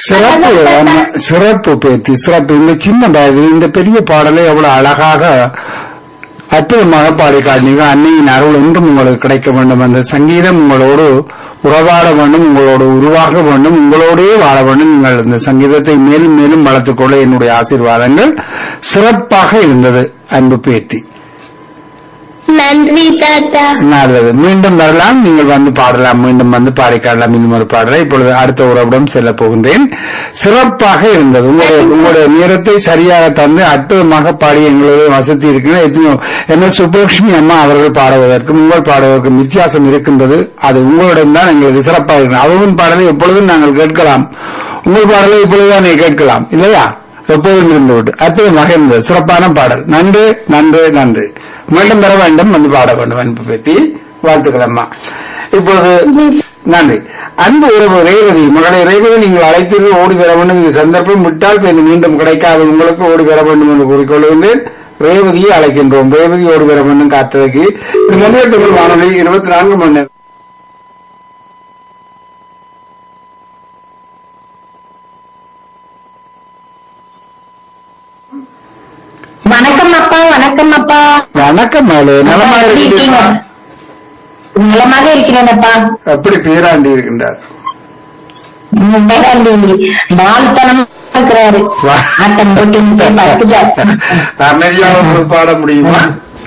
சிறப்பு அம்மா, சிறப்பு பேத்தி சிறப்பு இந்த சின்ன வயதில் இந்த பெரிய பாடலை எவ்வளவு அழகாக அற்புதமாக பாடி காட்டினீங்க அன்னையின் அருள் என்றும் உங்களுக்கு கிடைக்க வேண்டும் அந்த சங்கீதம் உங்களோடு உறவாட வேண்டும் உங்களோடு உருவாக வேண்டும் உங்களோடே வாழ வேண்டும் நீங்கள் இந்த சங்கீதத்தை மேலும் மேலும் வளர்த்துக் கொள்ள என்னுடைய ஆசீர்வாதங்கள் சிறப்பாக இருந்தது அன்பு பேத்தி நன்றி தாத்தா நல்லது மீண்டும் வரலாம் நீங்கள் வந்து பாடலாம் மீண்டும் வந்து பாடிக்காடலாம் இன்னும் ஒரு பாடலை இப்பொழுது அடுத்த உறவிடம் செல்ல போகின்றேன் சிறப்பாக இருந்தது உங்களுடைய உங்களுடைய நேரத்தை சரியாக தந்து அற்புதமாக பாடி எங்களுடைய வசதி இருக்கிறது எத்தனையோ என்ன சுப்பலட்சுமி அம்மா அவர்கள் பாடுவதற்கும் உங்கள் பாடுவதற்கும் வித்தியாசம் இருக்கின்றது அது உங்களிடம் தான் எங்களுக்கு சிறப்பாக இருக்கிறது அவர்களின் பாடலை எப்பொழுதும் நாங்கள் கேட்கலாம் உங்கள் பாடலை இப்பொழுதுதான் கேட்கலாம் இல்லையா எப்போதும் இருந்து விட்டு அற்புதமாக இருந்தது சிறப்பான பாடல் நன்று நன்று நன்று மீண்டும் பெற வேண்டும் வந்து பாட வேண்டும் அன்பு பற்றி வாழ்த்துக்கள் அம்மா இப்பொழுது நன்றி அன்பு உறவு ரேவதி மகளை ரேவதி நீங்கள் அழைத்தீர்கள் ஓடி வர வேண்டும் இந்த சந்தர்ப்பம் விட்டால் பின் மீண்டும் கிடைக்காத உங்களுக்கு ஓடி வர வேண்டும் என்று கூறிக்கொள்கின்றேன் ரேவதியை அழைக்கின்றோம் ரேவதி ஓடி வர வேண்டும் காற்றலைக்கு இந்த மொழிய தமிழ் வானொலி இருபத்தி நான்கு மணி நேரம் வணக்கம் அப்பா வணக்கம் அப்பா வணக்கம் மேலே நலமாக எப்படி இருக்கீங்க இருக்கிறீர்களா? நலமாக இருக்கிறேன் அப்பா எப்படி பேராண்டி இருக்கின்றார் பேராண்டி வாழ்த்தனம் இருக்கிறாரு வா. ஆட்டம் போட்டு படுத்துட்டார் அமைதியாக பாட முடியுமா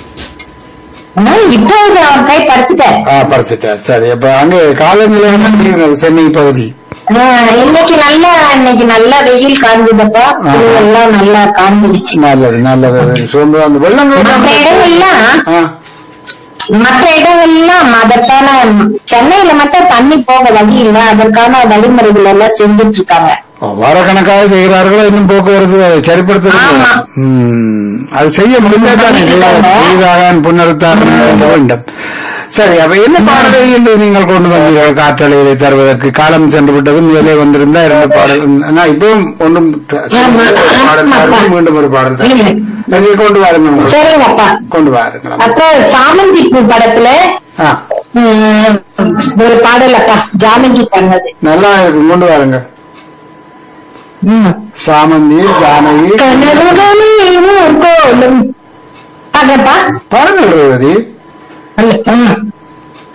இப்போ அவர் கை படுத்துட்டார் ஆ படுத்துட்டார் சரி அப்ப அங்க காலநிலை என்ன இருக்கு சென்னை பகுதி ஆ, இன்னைக்கு நல்லா இன்னைக்கு நல்லா வெயில் காஞ்சுதப்பா ஆ. எல்லாம் நல்லா காஞ்சிடுச்சு நல்லது நல்லது சோம்பு அந்த வெள்ளங்கள் மற்ற இடங்கள்லாம் ஆ, மற்ற இடங்கள்லாம் அதற்கான சென்னையில மட்டும் தண்ணி போக வழி இல்லை அதற்கான வழிமுறைகள் எல்லாம் செஞ்சுட்டு இருக்காங்க வாரக்கணக்காக செய்கிறார்களோ இன்னும் போக்குவரத்து அதை சரிப்படுத்த ஆமா. ம், அது செய்ய முடிந்தாதான் செய்தாக புனருத்தான் வேண்டும் சரி அப்ப என்ன பாடலை என்று நீங்கள் கொண்டு வந்தீர்கள் காற்றலையை தருவதற்கு காலம் சென்று விட்டது முதலே வந்திருந்தா இரண்டு பாடல் நான் இப்பவும் ஒன்றும் த- ஆமா. பாடல் தருவோம், மீண்டும் ஒரு பாடல் தருவோம். நீங்கள் கொண்டு வாருங்கள் சரிங்கப்பா கொண்டு வாருங்கள் அப்புறம் சாமந்தி பூ படத்துல ஆ, ம், ஒரு பாடல் அப்பா ஜானகி பண்ணது நல்லா இருக்கும் கொண்டு வாருங்க சாமந்தி ஜானகி கனவுகளில் ஊர்கோலும் அதப்பா பாருங்கள் ரேவதி ம்.